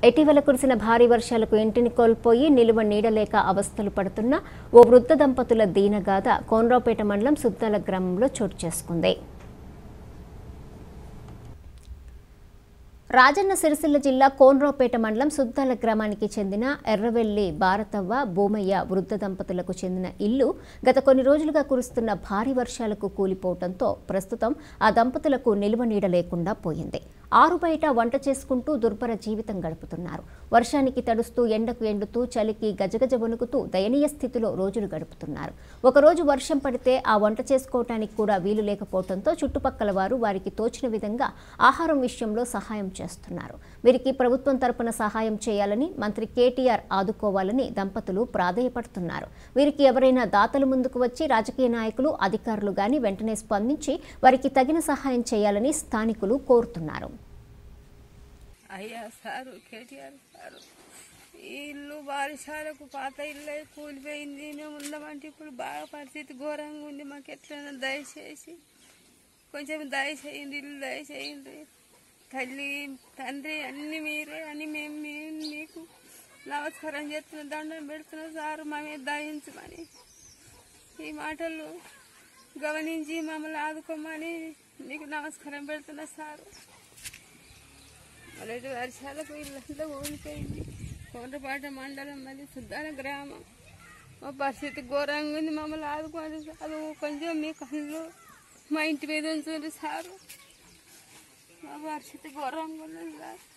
ఇటీవల కురిసిన భారీ వర్షాలకు ఇంటిని కోల్పోయి నిలువ నీడలేక అవస్థలు పడుతున్న ఓ వృద్ధ దంపతుల దీనగాథ కోనరావుపేట మండలం సుద్దాల గ్రామంలో చోటు చేసుకుంది రాజన్న సిరిసిల్ల జిల్లా కోనరావుపేట మండలం సుద్దాల గ్రామానికి చెందిన ఎర్రవెల్లి భారతవ్వ భూమయ్య వృద్ధ దంపతులకు చెందిన ఇల్లు గత కొన్ని రోజులుగా కురుస్తున్న భారీ వర్షాలకు కూలిపోవడంతో ప్రస్తుతం ఆ దంపతులకు నిలువ నీడ లేకుండా పోయింది ఆరు బయట వంట చేసుకుంటూ దుర్భర జీవితం గడుపుతున్నారు వర్షానికి తడుస్తూ ఎండకు ఎండుతూ చలికి గజగజ వణుకుతూ దయనీయ స్థితిలో రోజులు గడుపుతున్నారు ఒకరోజు వర్షం పడితే ఆ వంట చేసుకోవటానికి కూడా వీలు లేకపోవడంతో చుట్టుపక్కల వారు వారికి తోచిన విధంగా ఆహారం విషయంలో సహాయం చేస్తున్నారు వీరికి ప్రభుత్వం తరపున సహాయం చేయాలని మంత్రి కేటీఆర్ ఆదుకోవాలని దంపతులు ప్రాధేయపడుతున్నారు వీరికి ఎవరైనా దాతలు ముందుకు వచ్చి రాజకీయ నాయకులు అధికారులు గాని వెంటనే స్పందించి వారికి తగిన సహాయం చేయాలని స్థానికులు కోరుతున్నారు అయ్యా సారు కేటీఆర్ సారు ఈ ఇల్లు బారిశాలకు పాత ఇల్లు అయి కూలిపోయింది మేము ఉందామంటే ఇప్పుడు బాగా పరిస్థితి ఘోరంగా ఉంది మాకు ఎట్లైనా దయచేసి కొంచెం దయచేయండి ఇల్లు దయచేయండి తల్లి తండ్రి అన్ని మీరే అని మేము మీ- మీకు నమస్కారం చేస్తున్న దండం పెడుతున్న సారు మా మీద దయించమని ఈ మాటలు గమనించి మమ్మల్ని ఆదుకోమని మీకు నమస్కారం పెడుతున్న సారు మొదటి వర్షాలకు ఇల్లంతా ఊడిపోయింది కోటపాట మండలం మరి సుద్దాన గ్రామం మా పరిస్థితి ఘోరంగా ఉంది మమ్మల్ని ఆదుకోండి సారు కొంచెం మీ కళ్ళు మా ఇంటి మీద ఉంచండి సారు మా పరిస్థితి ఘోరంగా ఉంది సార్